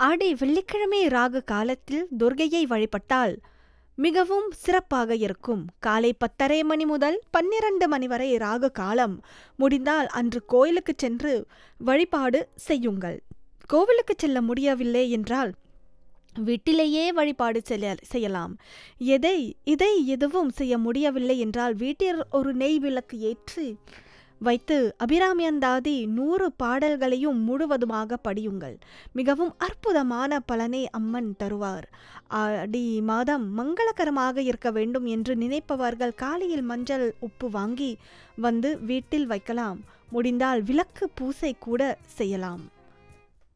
ஆடி வெள்ளிக்கிழமை ராகு காலத்தில் துர்கையை வழிபட்டால் மிகவும் சிறப்பாக இருக்கும் காலை பத்தரை மணி முதல் பன்னிரண்டு மணி வரை ராகு காலம் முடிந்தால் அன்று கோயிலுக்கு சென்று வழிபாடு செய்யுங்கள் கோவிலுக்கு செல்ல முடியவில்லை என்றால் வீட்டிலேயே வழிபாடு செய்ய செய்யலாம் எதை இதை எதுவும் செய்ய முடியவில்லை என்றால் வீட்டில் ஒரு நெய் விளக்கு ஏற்றி வைத்து அபிராமியந்தாதி நூறு பாடல்களையும் முழுவதுமாக படியுங்கள் மிகவும் அற்புதமான பலனை அம்மன் தருவார் ஆடி மாதம் மங்களகரமாக இருக்க வேண்டும் என்று நினைப்பவர்கள் காலையில் மஞ்சள் உப்பு வாங்கி வந்து வீட்டில் வைக்கலாம் முடிந்தால் விளக்கு பூசை கூட செய்யலாம்